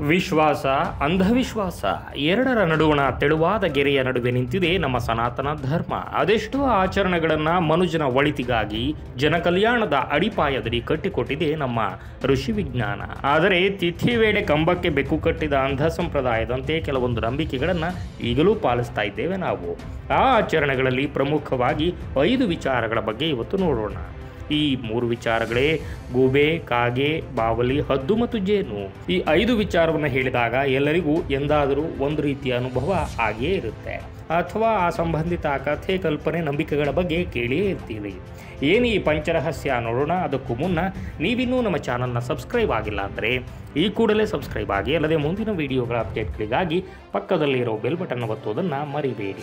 ವಿಶ್ವಾಸ ಅಂಧವಿಶ್ವಾಸ ಎರಡರ ನಡುವಣ ತೆಳುವಾದ ಗೆರೆಯ ನಡುವೆ ನಿಂತಿದೆ ನಮ್ಮ ಸನಾತನ ಧರ್ಮ ಅದೆಷ್ಟೋ ಆಚರಣೆಗಳನ್ನು ಮನುಜನ ಒಳಿತಿಗಾಗಿ ಜನಕಲ್ಯಾಣದ ಅಡಿಪಾಯದಲ್ಲಿ ಕಟ್ಟಿಕೊಟ್ಟಿದೆ ನಮ್ಮ ಋಷಿ ವಿಜ್ಞಾನ ಆದರೆ ತಿಥಿ ವೇಳೆ ಕಂಬಕ್ಕೆ ಬೆಕ್ಕು ಕಟ್ಟಿದ ಅಂಧ ಸಂಪ್ರದಾಯದಂತೆ ಕೆಲವೊಂದು ನಂಬಿಕೆಗಳನ್ನು ಈಗಲೂ ಪಾಲಿಸ್ತಾ ಇದ್ದೇವೆ ನಾವು ಆ ಆಚರಣೆಗಳಲ್ಲಿ ಪ್ರಮುಖವಾಗಿ ಐದು ವಿಚಾರಗಳ ಬಗ್ಗೆ ಇವತ್ತು ನೋಡೋಣ ಈ ಮೂರು ವಿಚಾರಗಳೇ ಗೂಬೆ ಕಾಗೆ ಬಾವಲಿ ಹದ್ದು ಮತ್ತು ಜೇನು ಈ ಐದು ವಿಚಾರವನ್ನು ಹೇಳಿದಾಗ ಎಲ್ಲರಿಗೂ ಎಂದಾದರೂ ಒಂದು ರೀತಿಯ ಅನುಭವ ಆಗಿಯೇ ಇರುತ್ತೆ ಅಥವಾ ಆ ಸಂಬಂಧಿತ ಕಥೆ ಕಲ್ಪನೆ ನಂಬಿಕೆಗಳ ಬಗ್ಗೆ ಕೇಳಿಯೇ ಇರ್ತೀವಿ ಏನು ಈ ಪಂಚರಹಸ್ಯ ನೋಡೋಣ ಅದಕ್ಕೂ ಮುನ್ನ ನೀವಿನ್ನೂ ನಮ್ಮ ಚಾನಲ್ನ ಸಬ್ಸ್ಕ್ರೈಬ್ ಆಗಿಲ್ಲ ಅಂದರೆ ಈ ಕೂಡಲೇ ಸಬ್ಸ್ಕ್ರೈಬ್ ಆಗಿ ಅಲ್ಲದೆ ಮುಂದಿನ ವಿಡಿಯೋಗಳ ಅಪ್ಡೇಟ್ಗಳಿಗಾಗಿ ಪಕ್ಕದಲ್ಲಿರೋ ಬೆಲ್ ಬಟನ್ ಒತ್ತೋದನ್ನು ಮರಿಬೇಡಿ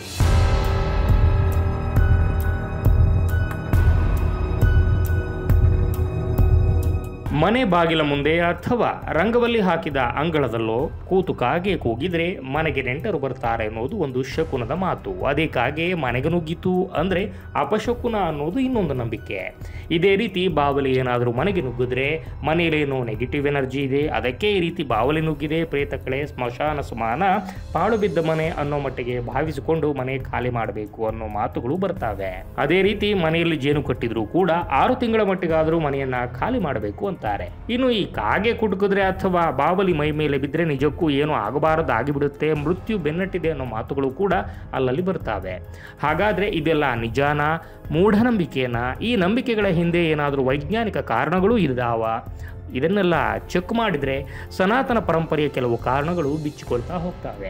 ಮನೆ ಬಾಗಿಲ ಮುಂದೆ ಅಥವಾ ರಂಗವಲ್ಲಿ ಹಾಕಿದ ಅಂಗಳದಲ್ಲೋ ಕೂತು ಕಾಗೆ ಕೂಗಿದ್ರೆ ಮನೆಗೆ ನೆಂಟರು ಬರ್ತಾರೆ ಅನ್ನೋದು ಒಂದು ಶಕುನದ ಮಾತು ಅದೇ ಕಾಗೆ ಮನೆಗೆ ನುಗ್ಗಿತು ಅಂದ್ರೆ ಅಪಶಕುನ ಅನ್ನೋದು ಇನ್ನೊಂದು ನಂಬಿಕೆ ಇದೇ ರೀತಿ ಬಾವಲಿ ಏನಾದರೂ ಮನೆಗೆ ನುಗ್ಗಿದ್ರೆ ಮನೆಯಲ್ಲೇನೋ ನೆಗೆಟಿವ್ ಎನರ್ಜಿ ಇದೆ ಅದಕ್ಕೆ ಈ ರೀತಿ ಬಾವಲಿ ನುಗ್ಗಿದೆ ಪ್ರೇತಕಳೆ ಸ್ಮಶಾನ ಸುಮಾನ ಪಾಳು ಬಿದ್ದ ಮನೆ ಅನ್ನೋ ಮಟ್ಟಿಗೆ ಭಾವಿಸಿಕೊಂಡು ಮನೆ ಖಾಲಿ ಮಾಡಬೇಕು ಅನ್ನೋ ಮಾತುಗಳು ಬರ್ತಾವೆ ಅದೇ ರೀತಿ ಮನೆಯಲ್ಲಿ ಜೇನು ಕಟ್ಟಿದ್ರು ಕೂಡ ಆರು ತಿಂಗಳ ಮಟ್ಟಿಗಾದರೂ ಮನೆಯನ್ನ ಖಾಲಿ ಮಾಡಬೇಕು ಅಂತಾರೆ ಇನ್ನು ಈ ಕಾಗೆ ಕುಟುಕಿದ್ರೆ ಅಥವಾ ಬಾವಲಿ ಮೈ ಮೇಲೆ ಬಿದ್ದರೆ ನಿಜಕ್ಕೂ ಏನು ಆಗಬಾರದು ಆಗಿಬಿಡುತ್ತೆ ಮೃತ್ಯು ಬೆನ್ನಟ್ಟಿದೆ ಅನ್ನೋ ಮಾತುಗಳು ಕೂಡ ಅಲ್ಲಲ್ಲಿ ಬರ್ತಾವೆ ಹಾಗಾದ್ರೆ ಇದೆಲ್ಲ ನಿಜಾನ ಮೂಢನಂಬಿಕೆಯನ್ನ ಈ ನಂಬಿಕೆಗಳ ಹಿಂದೆ ಏನಾದರೂ ವೈಜ್ಞಾನಿಕ ಕಾರಣಗಳು ಇದಾವ ಇದನ್ನೆಲ್ಲ ಚೆಕ್ ಮಾಡಿದ್ರೆ ಸನಾತನ ಪರಂಪರೆಯ ಕೆಲವು ಕಾರಣಗಳು ಬಿಚ್ಚಿಕೊಳ್ತಾ ಹೋಗ್ತವೆ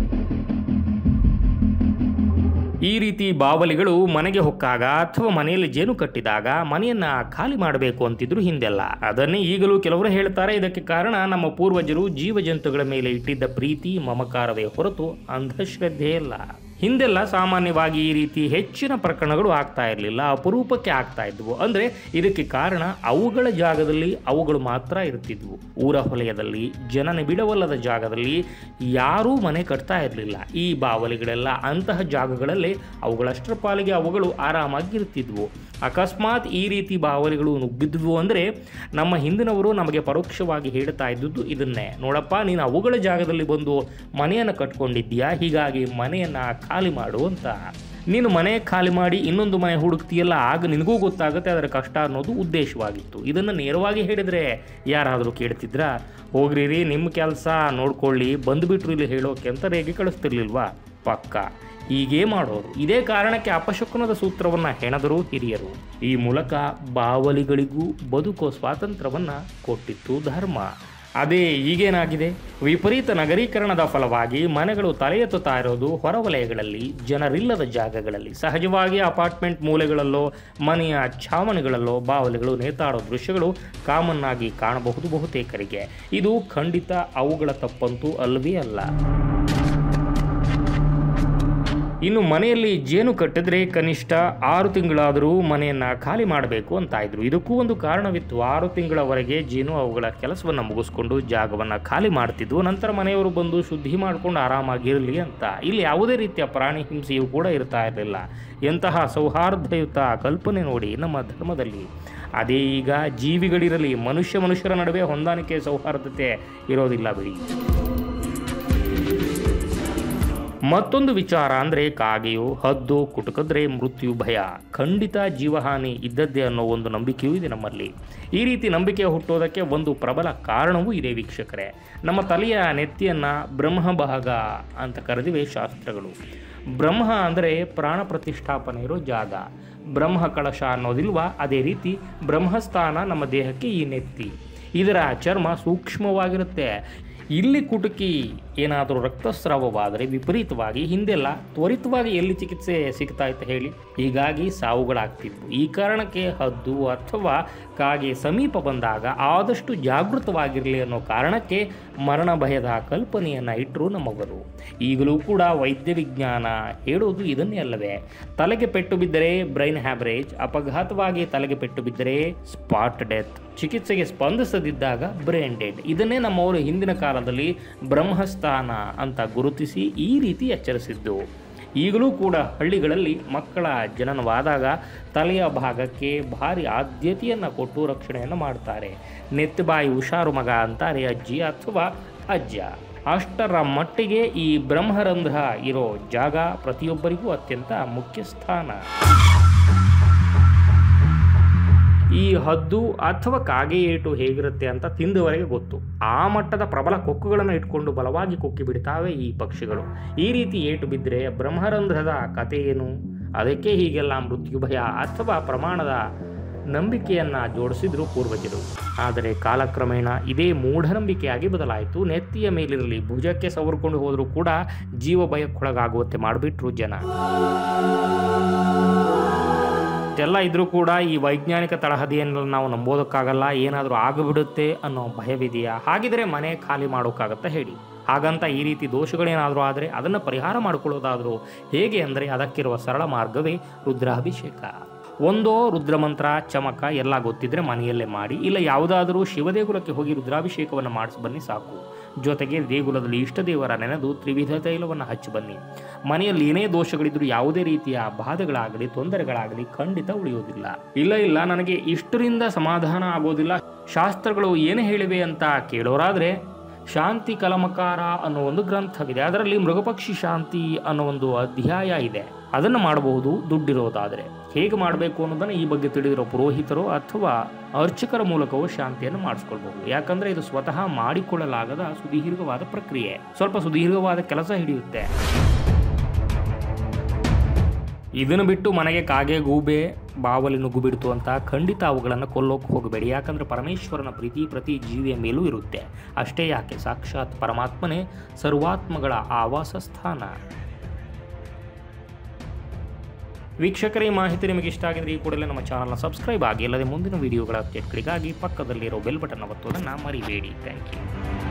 ಈ ರೀತಿ ಬಾವಲಿಗಳು ಮನೆಗೆ ಹೊಕ್ಕಾಗ ಅಥವಾ ಮನೆಯಲ್ಲಿ ಜೇನು ಕಟ್ಟಿದಾಗ ಮನೆಯನ್ನ ಖಾಲಿ ಮಾಡಬೇಕು ಅಂತಿದ್ರು ಹಿಂದೆಲ್ಲ ಅದನ್ನೇ ಈಗಲೂ ಕೆಲವರು ಹೇಳ್ತಾರೆ ಇದಕ್ಕೆ ಕಾರಣ ನಮ್ಮ ಪೂರ್ವಜರು ಜೀವಜಂತುಗಳ ಮೇಲೆ ಇಟ್ಟಿದ್ದ ಪ್ರೀತಿ ಮಮಕಾರವೇ ಹೊರತು ಅಂಧಶ್ರದ್ಧೆಯಲ್ಲ ಹಿಂದೆಲ್ಲ ಸಾಮಾನ್ಯವಾಗಿ ಈ ರೀತಿ ಹೆಚ್ಚಿನ ಪ್ರಕರಣಗಳು ಆಗ್ತಾ ಇರಲಿಲ್ಲ ಅಪರೂಪಕ್ಕೆ ಆಗ್ತಾ ಇದ್ವು ಅಂದ್ರೆ ಇದಕ್ಕೆ ಕಾರಣ ಅವುಗಳ ಜಾಗದಲ್ಲಿ ಅವುಗಳು ಮಾತ್ರ ಇರ್ತಿದ್ವು ಊರ ಹೊಲೆಯದಲ್ಲಿ ಜನನಿಬಿಡವಲ್ಲದ ಜಾಗದಲ್ಲಿ ಯಾರೂ ಮನೆ ಕಟ್ತಾ ಇರಲಿಲ್ಲ ಈ ಬಾವಲಿಗಳೆಲ್ಲ ಅಂತಹ ಜಾಗಗಳಲ್ಲೇ ಅವುಗಳಷ್ಟರ ಪಾಲಿಗೆ ಅವುಗಳು ಆರಾಮಾಗಿ ಇರ್ತಿದ್ವು ಅಕಸ್ಮಾತ್ ಈ ರೀತಿ ಬಾವಲಿಗಳು ನುಗ್ಗಿದ್ವು ಅಂದರೆ ನಮ್ಮ ಹಿಂದಿನವರು ನಮಗೆ ಪರೋಕ್ಷವಾಗಿ ಹೇಳ್ತಾ ಇದ್ದುದು ಇದನ್ನೇ ನೋಡಪ್ಪ ನೀನು ಅವುಗಳ ಜಾಗದಲ್ಲಿ ಬಂದು ಮನೆಯನ್ನು ಕಟ್ಕೊಂಡಿದ್ದೀಯಾ ಹೀಗಾಗಿ ಮನೆಯನ್ನು ಖಾಲಿ ಮಾಡು ಅಂತ ನೀನು ಮನೆ ಖಾಲಿ ಮಾಡಿ ಇನ್ನೊಂದು ಮನೆ ಹುಡುಕ್ತೀಯಲ್ಲ ಆಗ ನಿನಗೂ ಗೊತ್ತಾಗುತ್ತೆ ಅದರ ಕಷ್ಟ ಅನ್ನೋದು ಉದ್ದೇಶವಾಗಿತ್ತು ಇದನ್ನು ನೇರವಾಗಿ ಹೇಳಿದರೆ ಯಾರಾದರೂ ಕೇಳ್ತಿದ್ರಾ ಹೋಗ್ರಿ ರೀ ನಿಮ್ಮ ಕೆಲಸ ನೋಡ್ಕೊಳ್ಳಿ ಬಂದುಬಿಟ್ರು ಇಲ್ಲಿ ಹೇಳೋಕೆ ಅಂತ ರೇಗೆ ಕಳಿಸ್ತಿರ್ಲಿಲ್ವಾ ಪಕ್ಕ ಹೀಗೇ ಮಾಡೋರು ಇದೇ ಕಾರಣಕ್ಕೆ ಅಪಶಕುನದ ಸೂತ್ರವನ್ನು ಹೆಣದರು ಹಿರಿಯರು ಈ ಮೂಲಕ ಬಾವಲಿಗಳಿಗೂ ಬದುಕೋ ಸ್ವಾತಂತ್ರ್ಯವನ್ನು ಕೊಟ್ಟಿತ್ತು ಧರ್ಮ ಅದೇ ಈಗೇನಾಗಿದೆ ವಿಪರೀತ ನಗರೀಕರಣದ ಫಲವಾಗಿ ಮನೆಗಳು ತಲೆ ಎತ್ತುತ್ತಾ ಇರೋದು ಹೊರವಲಯಗಳಲ್ಲಿ ಜನರಿಲ್ಲದ ಜಾಗಗಳಲ್ಲಿ ಸಹಜವಾಗಿ ಅಪಾರ್ಟ್ಮೆಂಟ್ ಮೂಲೆಗಳಲ್ಲೋ ಮನೆಯ ಛಾವಣಿಗಳಲ್ಲೋ ಬಾವಲಿಗಳು ನೇತಾಡೋ ದೃಶ್ಯಗಳು ಕಾಮನ್ ಆಗಿ ಕಾಣಬಹುದು ಬಹುತೇಕರಿಗೆ ಇದು ಖಂಡಿತ ಅವುಗಳ ತಪ್ಪಂತೂ ಅಲ್ಲವೇ ಅಲ್ಲ ಇನ್ನು ಮನೆಯಲ್ಲಿ ಜೇನು ಕಟ್ಟಿದ್ರೆ ಕನಿಷ್ಠ ಆರು ತಿಂಗಳಾದರೂ ಮನೆಯನ್ನ ಖಾಲಿ ಮಾಡಬೇಕು ಅಂತ ಇದ್ರು ಇದಕ್ಕೂ ಒಂದು ಕಾರಣವಿತ್ತು ಆರು ತಿಂಗಳವರೆಗೆ ಜೇನು ಅವುಗಳ ಕೆಲಸವನ್ನು ಮುಗಿಸ್ಕೊಂಡು ಜಾಗವನ್ನು ಖಾಲಿ ಮಾಡ್ತಿದ್ವು ನಂತರ ಮನೆಯವರು ಬಂದು ಶುದ್ಧಿ ಮಾಡ್ಕೊಂಡು ಆರಾಮಾಗಿರಲಿ ಅಂತ ಇಲ್ಲಿ ಯಾವುದೇ ರೀತಿಯ ಪ್ರಾಣಿ ಹಿಂಸೆಯೂ ಕೂಡ ಇರ್ತಾ ಇರಲಿಲ್ಲ ಎಂತಹ ಸೌಹಾರ್ದಯುತ ಕಲ್ಪನೆ ನೋಡಿ ನಮ್ಮ ಧರ್ಮದಲ್ಲಿ ಅದೇ ಈಗ ಜೀವಿಗಳಿರಲಿ ಮನುಷ್ಯ ಮನುಷ್ಯರ ನಡುವೆ ಹೊಂದಾಣಿಕೆ ಸೌಹಾರ್ದತೆ ಇರೋದಿಲ್ಲ ಬಿಡಿ ಮತ್ತೊಂದು ವಿಚಾರ ಅಂದರೆ ಕಾಗೆಯು ಹದ್ದು ಕುಟುಕಿದ್ರೆ ಮೃತ್ಯು ಭಯ ಖಂಡಿತ ಜೀವಹಾನಿ ಇದ್ದದ್ದೇ ಅನ್ನೋ ಒಂದು ನಂಬಿಕೆಯೂ ಇದೆ ನಮ್ಮಲ್ಲಿ ಈ ರೀತಿ ನಂಬಿಕೆ ಹುಟ್ಟೋದಕ್ಕೆ ಒಂದು ಪ್ರಬಲ ಕಾರಣವೂ ಇದೆ ವೀಕ್ಷಕರೇ ನಮ್ಮ ತಲೆಯ ನೆತ್ತಿಯನ್ನು ಬ್ರಹ್ಮಭಾಗ ಅಂತ ಕರೆದಿವೆ ಶಾಸ್ತ್ರಗಳು ಬ್ರಹ್ಮ ಅಂದರೆ ಪ್ರಾಣ ಪ್ರತಿಷ್ಠಾಪನೆ ಇರೋ ಜಾಗ ಬ್ರಹ್ಮ ಕಳಶ ಅನ್ನೋದಿಲ್ವಾ ಅದೇ ರೀತಿ ಬ್ರಹ್ಮಸ್ಥಾನ ನಮ್ಮ ದೇಹಕ್ಕೆ ಈ ನೆತ್ತಿ ಇದರ ಚರ್ಮ ಸೂಕ್ಷ್ಮವಾಗಿರುತ್ತೆ ಇಲ್ಲಿ ಕುಟುಕಿ ಏನಾದರೂ ರಕ್ತಸ್ರಾವವಾದರೆ ವಿಪರೀತವಾಗಿ ಹಿಂದೆಲ್ಲ ತ್ವರಿತವಾಗಿ ಎಲ್ಲಿ ಚಿಕಿತ್ಸೆ ಸಿಗ್ತಾ ಇತ್ತು ಹೇಳಿ ಹೀಗಾಗಿ ಸಾವುಗಳಾಗ್ತಿದ್ವು ಈ ಕಾರಣಕ್ಕೆ ಹದ್ದು ಅಥವಾ ಕಾಗೆ ಸಮೀಪ ಬಂದಾಗ ಆದಷ್ಟು ಜಾಗೃತವಾಗಿರಲಿ ಅನ್ನೋ ಕಾರಣಕ್ಕೆ ಮರಣ ಭಯದ ಕಲ್ಪನೆಯನ್ನು ಇಟ್ಟರು ನಮ್ಮವರು ಈಗಲೂ ಕೂಡ ವೈದ್ಯ ವಿಜ್ಞಾನ ಹೇಳೋದು ಇದನ್ನೇ ಅಲ್ಲವೇ ತಲೆಗೆ ಪೆಟ್ಟು ಬಿದ್ದರೆ ಬ್ರೈನ್ ಹ್ಯಾಬ್ರೇಜ್ ಅಪಘಾತವಾಗಿ ತಲೆಗೆ ಪೆಟ್ಟು ಬಿದ್ದರೆ ಸ್ಪಾಟ್ ಡೆತ್ ಚಿಕಿತ್ಸೆಗೆ ಸ್ಪಂದಿಸದಿದ್ದಾಗ ಬ್ರೈನ್ ಡೆಡ್ ಇದನ್ನೇ ನಮ್ಮವರು ಹಿಂದಿನ ಕಾಲದಲ್ಲಿ ಬ್ರಹ್ಮಸ್ಥಾನ ಅಂತ ಗುರುತಿಸಿ ಈ ರೀತಿ ಎಚ್ಚರಿಸಿದ್ದು ಈಗಲೂ ಕೂಡ ಹಳ್ಳಿಗಳಲ್ಲಿ ಮಕ್ಕಳ ಜನನವಾದಾಗ ತಲೆಯ ಭಾಗಕ್ಕೆ ಭಾರಿ ಆದ್ಯತೆಯನ್ನು ಕೊಟ್ಟು ರಕ್ಷಣೆಯನ್ನು ಮಾಡ್ತಾರೆ ನೆತ್ತಬಾಯಿ ಹುಷಾರು ಮಗ ಅಂತಾರೆ ಅಜ್ಜಿ ಅಥವಾ ಅಜ್ಜ ಅಷ್ಟರ ಮಟ್ಟಿಗೆ ಈ ಬ್ರಹ್ಮರಂಧ್ರ ಇರೋ ಜಾಗ ಪ್ರತಿಯೊಬ್ಬರಿಗೂ ಅತ್ಯಂತ ಮುಖ್ಯ ಸ್ಥಾನ ಈ ಹದ್ದು ಅಥವಾ ಕಾಗೆ ಏಟು ಹೇಗಿರುತ್ತೆ ಅಂತ ತಿಂದವರೆಗೆ ಗೊತ್ತು ಆ ಮಟ್ಟದ ಪ್ರಬಲ ಕೊಕ್ಕುಗಳನ್ನು ಇಟ್ಕೊಂಡು ಬಲವಾಗಿ ಕೊಕ್ಕಿ ಬಿಡ್ತಾವೆ ಈ ಪಕ್ಷಿಗಳು ಈ ರೀತಿ ಏಟು ಬಿದ್ದರೆ ಬ್ರಹ್ಮರಂಧ್ರದ ಕಥೆ ಏನು ಅದಕ್ಕೆ ಹೀಗೆಲ್ಲ ಮೃತ್ಯು ಭಯ ಅಥವಾ ಪ್ರಮಾಣದ ನಂಬಿಕೆಯನ್ನ ಜೋಡಿಸಿದ್ರು ಪೂರ್ವಜರು ಆದರೆ ಕಾಲಕ್ರಮೇಣ ಇದೇ ಮೂಢನಂಬಿಕೆಯಾಗಿ ಬದಲಾಯಿತು ನೆತ್ತಿಯ ಮೇಲಿರಲಿ ಭುಜಕ್ಕೆ ಸವರ್ಕೊಂಡು ಹೋದರೂ ಕೂಡ ಜೀವ ಭಯಕ್ಕೊಳಗಾಗುವಂತೆ ಮಾಡಿಬಿಟ್ರು ಜನ ಇಷ್ಟೆಲ್ಲ ಇದ್ರೂ ಕೂಡ ಈ ವೈಜ್ಞಾನಿಕ ತಳಹದಿಯನ್ನು ನಾವು ನಂಬೋದಕ್ಕಾಗಲ್ಲ ಏನಾದರೂ ಆಗಿಬಿಡುತ್ತೆ ಅನ್ನೋ ಭಯವಿದೆಯಾ ಹಾಗಿದ್ರೆ ಮನೆ ಖಾಲಿ ಮಾಡೋಕ್ಕಾಗತ್ತಾ ಹೇಳಿ ಹಾಗಂತ ಈ ರೀತಿ ದೋಷಗಳೇನಾದರೂ ಆದರೆ ಅದನ್ನು ಪರಿಹಾರ ಮಾಡಿಕೊಳ್ಳೋದಾದರೂ ಹೇಗೆ ಅಂದರೆ ಅದಕ್ಕಿರುವ ಸರಳ ಮಾರ್ಗವೇ ರುದ್ರಾಭಿಷೇಕ ಒಂದೋ ರುದ್ರಮಂತ್ರ ಚಮಕ ಎಲ್ಲ ಗೊತ್ತಿದ್ರೆ ಮನೆಯಲ್ಲೇ ಮಾಡಿ ಇಲ್ಲ ಯಾವುದಾದರೂ ಶಿವದೇಗುಲಕ್ಕೆ ಹೋಗಿ ರುದ್ರಾಭಿಷೇಕವನ್ನು ಮಾಡಿಸಿ ಬನ್ನಿ ಸಾಕು ಜೊತೆಗೆ ದೇಗುಲದಲ್ಲಿ ಇಷ್ಟ ದೇವರ ನೆನೆದು ತ್ರಿವಿಧ ತೈಲವನ್ನು ಹಚ್ಚಿ ಬನ್ನಿ ಮನೆಯಲ್ಲಿ ಏನೇ ದೋಷಗಳಿದ್ರೂ ಯಾವುದೇ ರೀತಿಯ ಬಾಧೆಗಳಾಗಲಿ ತೊಂದರೆಗಳಾಗಲಿ ಖಂಡಿತ ಉಳಿಯೋದಿಲ್ಲ ಇಲ್ಲ ಇಲ್ಲ ನನಗೆ ಇಷ್ಟರಿಂದ ಸಮಾಧಾನ ಆಗೋದಿಲ್ಲ ಶಾಸ್ತ್ರಗಳು ಏನು ಹೇಳಿವೆ ಅಂತ ಕೇಳೋರಾದ್ರೆ ಶಾಂತಿ ಕಲಮಕಾರ ಅನ್ನೋ ಒಂದು ಗ್ರಂಥವಿದೆ ಅದರಲ್ಲಿ ಮೃಗಪಕ್ಷಿ ಶಾಂತಿ ಅನ್ನೋ ಒಂದು ಅಧ್ಯಾಯ ಇದೆ ಅದನ್ನು ಮಾಡಬಹುದು ದುಡ್ಡಿರೋದಾದರೆ ಹೇಗೆ ಮಾಡಬೇಕು ಅನ್ನೋದನ್ನು ಈ ಬಗ್ಗೆ ತಿಳಿದಿರೋ ಪುರೋಹಿತರು ಅಥವಾ ಅರ್ಚಕರ ಮೂಲಕವೂ ಶಾಂತಿಯನ್ನು ಮಾಡಿಸ್ಕೊಳ್ಬಹುದು ಯಾಕಂದ್ರೆ ಇದು ಸ್ವತಃ ಮಾಡಿಕೊಳ್ಳಲಾಗದ ಸುದೀರ್ಘವಾದ ಪ್ರಕ್ರಿಯೆ ಸ್ವಲ್ಪ ಸುದೀರ್ಘವಾದ ಕೆಲಸ ಹಿಡಿಯುತ್ತೆ ಇದನ್ನು ಬಿಟ್ಟು ಮನೆಗೆ ಕಾಗೆ ಗೂಬೆ ಬಾವಲಿ ನುಗ್ಗು ಬಿಡ್ತು ಅಂತ ಖಂಡಿತ ಅವುಗಳನ್ನು ಕೊಲ್ಲೋಕೆ ಹೋಗಬೇಡಿ ಯಾಕಂದ್ರೆ ಪರಮೇಶ್ವರನ ಪ್ರೀತಿ ಪ್ರತಿ ಜೀವಿಯ ಮೇಲೂ ಇರುತ್ತೆ ಅಷ್ಟೇ ಯಾಕೆ ಸಾಕ್ಷಾತ್ ಪರಮಾತ್ಮನೇ ಸರ್ವಾತ್ಮಗಳ ಆವಾಸ ಸ್ಥಾನ ವೀಕ್ಷಕರೇ ಈ ಮಾಹಿತಿ ನಿಮಗೆ ಇಷ್ಟ ಆಗಿದ್ರೆ ಈ ಕೂಡಲೇ ನಮ್ಮ ಚಾನಲ್ನ ಸಬ್ಸ್ಕ್ರೈಬ್ ಆಗಿ ಅಲ್ಲದೆ ಮುಂದಿನ ವಿಡಿಯೋಗಳ ಅಪ್ಡೇಟ್ಗಳಿಗಾಗಿ ಪಕ್ಕದಲ್ಲಿರೋ ಬೆಲ್ ಬಟನ್ ಒತ್ತೋದನ್ನು ಮರಿಬೇಡಿ ಥ್ಯಾಂಕ್ ಯು